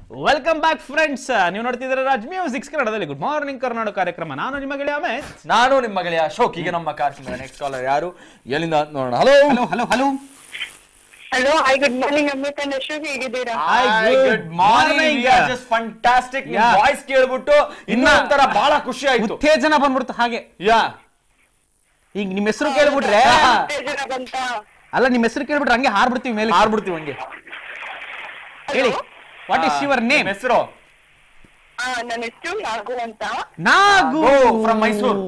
Welcome back friends ನೀವು ನೋಡ್ತಿದ್ದೀರಾ Raj Musix ಕನ್ನಡದಲ್ಲಿ ಗುಡ್ ಮಾರ್ನಿಂಗ್ ಕರ್ನಾಟಕ ಕಾರ್ಯಕ್ರಮ ನಾನು ನಿಮ್ಮ ಗೆಳೆಯ ಅಮೇಶ್ ನಾನು ನಿಮ್ಮ ಗೆಳೆಯ ಅಶೋಕ್ ಈಗ ನಮ್ಮ ಕಾರ್ಯಕ್ರಮದ ನೆಕ್ಸ್ಟ್ ಕಾಲರ್ ಯಾರು ಎಲ್ಲಿಂದ ಅಂತ ನೋಡೋಣ hello hello hello hello hello hi good morning Amrutha and Ashok ಹೇಗಿದ್ದೀರಾ Hi, good good morning morning. Just fantastic ನಿಮ್ Yeah. ವಾಯ್ಸ್ ಕೇಳ್ಬಿಟ್ಟು ಇನ್ನೂ ಇನ್ನ- ಒಂಥರ ಬಹಳ ಖುಷಿ ಆಯ್ತು ಉತ್ತೇಜನ ಬಂದ್ಬಿಡ್ತು ಹಾಗೆ ಯಾ ಈಗ ನಿಮ್ಮ ಹೆಸರು ಕೇಳ್ಬಿಟ್ರೆ ಉತ್ತೇಜನ ಬಂತ ಅಲ್ಲ ನಿಮ್ಮ ಹೆಸರು ಕೇಳ್ಬಿಟ್ರೆ ಹಂಗೆ ಹಾರ್ಬಿಡ್ತೀವಿ ಮೇಲೆ ಆರ್ಬಿಡ್ತೀವಿ ಹಂಗೆ ಹೇಳಿ ವಾಟ್ ಇಸ್ ಯುವರ್ ನೇಮ್ ನಿಮ್ ಹೆಸರು ಹಾ ನನ್ನ ಹೆಸರು ನಾಗು ಅಂತ ನಾಗು ನಾಗು from ಮೈಸೂರು.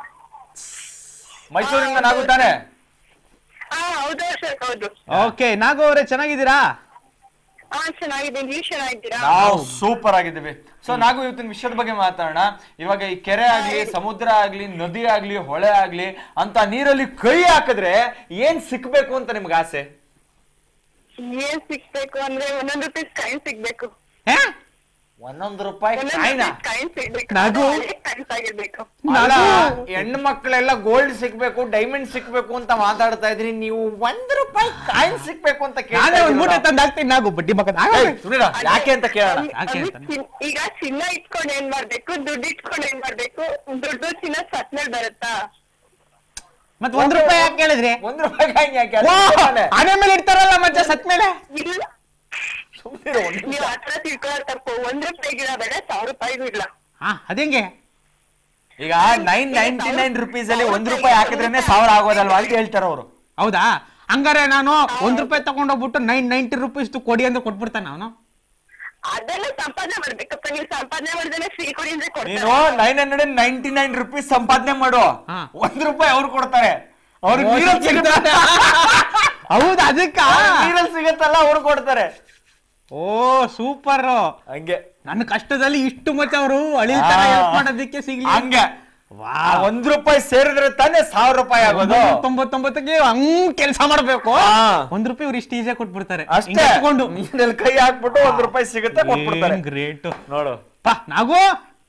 ಮೈಸೂರಿಂದ ನಾವು ತಾನೆ ಹಾ ಹೌದು ಅಶೋಕ್ ಹೌದು ಓಕೆ ನಾಗು ಅವರೇ ಚೆನ್ನಾಗಿದ್ದೀರಾ ಹಾ ಚೆನ್ನಾಗಿದ್ದೀನಿ ನೀವು ಚೆನ್ನಾಗಿದ್ದೀರಾ ನಾವು ಸೂಪರ್ ಆಗಿದ್ದೀವಿ ಸೊ ನಾವು ಇವತ್ತಿನ ವಿಷಯದ ಬಗ್ಗೆ ಮಾತಾಡೋಣ ಇವಾಗ ಈ ಕೆರೆ ಆಗ್ಲಿ ಸಮುದ್ರ ಆಗ್ಲಿ ನದಿ ಆಗ್ಲಿ ಹೊಳೆ ಆಗ್ಲಿ ಅಂತ ನೀರಲ್ಲಿ ಕೈ ಹಾಕಿದ್ರೆ ಏನ್ ಸಿಕ್ಬೇಕು ಅಂತ ನಿಮ್ಗೆ ಆಸೆ ಏನ್ ಸಿಗ್ಬೇಕು ಅಂದ್ರೆ ಒಂದೊಂದ್ ರೂಪಾಯಿ ಕಾಯಿನ್ ಸಿಗ್ಬೇಕು ಹೇ? ಒಂದೊಂದು ರೂಪಾಯಿ ಒಂದೊಂದ್ ಕಾಯಿನ ರೂಪಾಯಿ ಕಾಯಿನ್ ಸಿಗ್ಬೇಕು ನಾಗು. ಕಾಯಿನ್ಸ್ ಆಗಿರ್ಬೇಕು ಅಲ್ಲ ನಾಗು. ಹೆಣ್ಣು ಮಕ್ಕಳೆಲ್ಲ ಗೋಲ್ಡ್ ಸಿಕ್ಬೇಕು ಡೈಮಂಡ್ ಸಿಕ್ಬೇಕು ಅಂತ ಮಾತಾಡ್ತಾ ಇದ್ರಿ ನೀವು ಒಂದ್ ರೂಪಾಯಿ ಕಾಯಿನ್ ಸಿಕ್ಬೇಕು ಅಂತ ಕೇಳ್ತಾ ನಾನೇ ಒಂದ್ ಮೂಟೆ ಇದೀರಲ್ಲ? ತಂದು ಹಾಕ್ತೀನಿ ನಾಗು ಬಡ್ಡಿ ಮಕ್ಕ ಏಯ್, ಸುನೀಲ, ಯಾಕೆ ಅಂತ ಕೇಳೋಣ ಅಲ್ಲಿ- ಯಾಕೆ ಅಲ್ಲಿ ಅಂತ? ಚಿನ್- ಈಗ ಚಿನ್ನ ಇಟ್ಕೊಂಡು ಏನ್ ಮಾಡ್ಬೇಕು ದುಡ್ಡು ಇಟ್ಕೊಂಡು ಏನ್ ಮಾಡ್ಬೇಕು ದುಡ್ಡು ಚಿನ್ನ ಸತ್ಮೇಲೆ ಬರುತ್ತಾ ಮತ್ ಒಂದ್ ರೂಪಾಯಿ ಯಾಕೆ ಕೇಳಿದ್ರಿ ಒಂದ್ ರೂಪಾಯಿ ಕಾಯಿನ್ ಯಾಕೆ ಓ, ಅದು ತಾನೇ. ಆನೆ ಮೇಲೆ ಇಡ್ತಾರಲ್ಲ ಮಜ್ಜ ಸತ್ ಮೇಲೆ ಇಲ್ಲ ಸುಮ್ನಿರು ಒಂದ್ ನಿಮಿಷ. ನೀವ್ ಆತರ ತಿಳ್ಕೊಳ್ಳೋ ತಪ್ಪು ಒಂದ್ ರೂಪಾಯಿ ಗಿಡ ಬೇಡ ಸಾವಿರ ರೂಪಾಯಿಗೂ ಇಲ್ಲ ಹಾ ಅದೇಂಗೆ ಈಗ ನೈನ್ ನೈನ್ಟಿ ನೈನ್ ರುಪೀಸ್ ಅಲ್ಲಿ ಒಂದ್ ರೂಪಾಯಿ ಹಾಕಿದ್ರೇನೆ ಸಾವಿರ ಆಗೋದಲ್ವಾ ಅಂತ ಹೇಳ್ತಾರ ಅವರು ಹೌದಾ ಹಂಗಾರೆ ನಾನು ಒಂದ್ ರೂಪಾಯಿ ತಗೊಂಡೋಗ್ಬಿಟ್ಟು ನೈನ್ ನೈಂಟಿ ರುಪೀಸ್ ಕೊಡಿ ಅಂತ ಕೊಟ್ಬಿಡ್ತಾನೆ ಅವನು ಅದೆಲ್ಲ ಸಂಪಾದನೆ ಮಾಡ್ಬೇಕಪ್ಪ ನೀವು ಸಂಪಾದನೆ ಮಾಡಿದ್ರೆ ಫ್ರೀ ಕೊಡಿ ಅಂದ್ರೆ ನೀನು ಕೊಡ್ತಾರೆ nine hundred ninety nine rupees ಸಂಪಾದನೆ ಮಾಡು ಹಾ. ಒಂದ್ ರೂಪಾಯಿ ಅವ್ರು ಕೊಡ್ತಾರೆ ಅವ್ರಿಗೆ ನೀರಲ್ಲಿ ಸಿಗುತ್ತೆ ಹೌದಾ ಅದಕ್ಕ ನೀರಲ್ಲಿ ಸಿಗತ್ತಲ್ಲ ಅವ್ರು ಕೊಡ್ತಾರೆ ಓ ಸೂಪರ್ ಹಂಗೆ ನನ್ನ ಕಷ್ಟದಲ್ಲಿ ಇಷ್ಟು ಮಚ್ಚ ಅವರು ಅಳಿಲ್ತರ ಆ. ಹೆಲ್ಪ್ ಮಾಡೋದಕ್ಕೆ ಸಿಗ್ಲಿ ಹಂಗೆ ವಾ ಆ ಒಂದ್ ರೂಪಾಯಿ ಸೇರಿದ್ರೆ ತಾನೇ ಸಾವಿರ ರೂಪಾಯಿ ಆಗೋದು ತೊಂಬತ್ತೊಂಬತ್ತಕ್ಕೆ ಹಂಗ್ ಕೆಲಸ ಮಾಡ್ಬೇಕು ಹಾ. ಒಂದ್ ರೂಪಾಯಿ ಇವ್ರು ಇಷ್ಟು ಈಸಿಯಾಗಿ ಕೊಟ್ಬಿಡ್ತಾರೆ ಅಷ್ಟೇ ತಗೊಂಡು ನೀರಲ್ಲಿ ಕೈ ಹಾಕ್ಬಿಟ್ಟು ಒಂದ್ ರೂಪಾಯಿ ಸಿಗುತ್ತೆ ಕೊಟ್ಬಿಡ್ತಾರೆ ಗ್ರೇಟ್ ನೋಡು ಪಾ ನಾಗು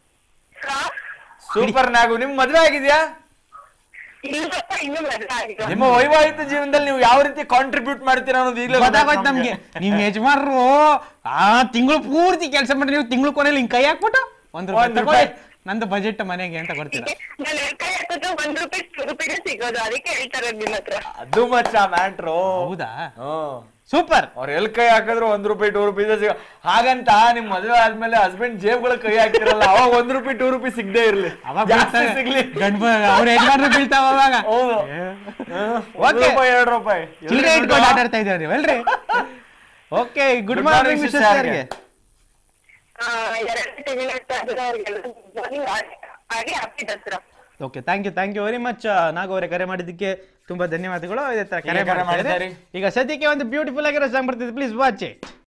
ಸೂಪರ್ ನಾಗು ನಿಮ್ ಮದ್ವೆ ಆಗಿದ್ಯಾ ಇಲ್ಲಪ್ಪ ಇನ್ನೂ ಮದ್ವೆ ಆಗಿಲ್ಲ ನಿಮ್ಮ ವೈವಾಹಿಕ ಜೀವನದಲ್ಲಿ ನೀವು ಯಾವ ರೀತಿ ಕಾಂಟ್ರಿಬ್ಯೂಟ್ ಮಾಡ್ತೀರಾ ಅನ್ನೋದು ಈಗಲೇ ಗೊತ್ತಾಗೋಯ್ತು ನಮ್ಗೆ ನಿಮ್ ಯಜಮಾನ್ರು ಆ ತಿಂಗಳು ಪೂರ್ತಿ ಕೆಲಸ ಮಾಡಿ ನೀವು ತಿಂಗಳು ಕೊನೆಯಲ್ಲಿ ಹಿಂಗ್ ಕೈ ಹಾಕ್ಬಿಟ್ಟು ಒಂದ್ ರೂಪಾಯಿ ಒಂದ್ ತಗೊಳ್ಳಿ. ರೂಪಾಯಿ. ನಂದು ಬಜೆಟ್ ಮನೆಗೆ ಅಂತ ಕೊಡ್ತೀರಾ ನಾನು ಕೈ ಹಾಕಿದ್ರೆ ಒಂದ್ ರೂಪಾಯಿ ಟೂ ರೂಪಾಯಿಗೆ ಸಿಗೋದು ಅದಕ್ಕೆ ಹೇಳ್ತಾರೆ ನಿಮ್ ಹತ್ರ ಅದು ಮಚ್ಚ ಮ್ಯಾಟ್ರು ಹೌದಾ ಹ್ಮ್ ಸೂಪರ್ ಅವ್ರ ಎಲ್ ಕೈ ಹಾಕಿದ್ರು ಒಂದ್ ರೂಪಾಯಿ ಟೂ ರುಪೀಸ್ ಸಿಗ ಹಾಗಂತ ನಿಮ್ ಮದ್ವೆ ಆದ್ಮೇಲೆ ಹಸ್ಬೆಂಡ್ ಜೇಬ್ಗಳ ಕೈ ಹಾಕ್ತಿರಲ್ಲ ಅವಾಗ ಒಂದ್ ರೂಪಾಯಿ ಟೂ ರುಪೀಸ್ ಸಿಗದೆ ಇರ್ಲಿ ಅವಾಗ ಜಾಸ್ತಿ ಬೀಳ್ತಾರೆ. ಸಿಗ್ಲಿ ಗಂಡ್ಮ ಅವ್ರ ಯಜಮಾನ್ರು ಬೀಳ್ತಾವ ಅವಾಗ ಹೌದು ಒಂದ್ Okay. ರೂಪಾಯಿ ಎರಡ್ ರೂಪಾಯಿ ಚಿಲ್ಲರೆ ಇಟ್ಕೊಂಡು ಆಟ ಆಡ್ತಾ ಇದ್ದೀರಾ ನೀವು ಅಲ್ರಿ okay good Good morning morning, mister sister. ಸರ್ಗೆ ಆ, ಎರಡು ಟಿವಿ ಅವ್ರಿಗೆಲ್ಲ morning ಹಾಗೆ- ಹಾಗೆ happy Dasara okay thank you thank you very much Nagu ಅವರೇ ಕರೆ ಮಾಡಿದ್ದಕ್ಕೆ ತುಂಬಾ ಧನ್ಯವಾದಗಳು ಇದೇ ತರ ಕರೆ ಹೀಗೆ ಕರೆ ಮಾಡ್ತಾ ಇರಿ. ಮಾಡ್ತಾ ಈಗ ಸದ್ಯಕ್ಕೆ ಒಂದು ಬ್ಯೂಟಿಫುಲ್ ಆಗಿರೋ ಸಾಂಗ್ ಬರ್ತಿದೆ ಪ್ಲೀಸ್ ವಾಚ್ ಇಟ್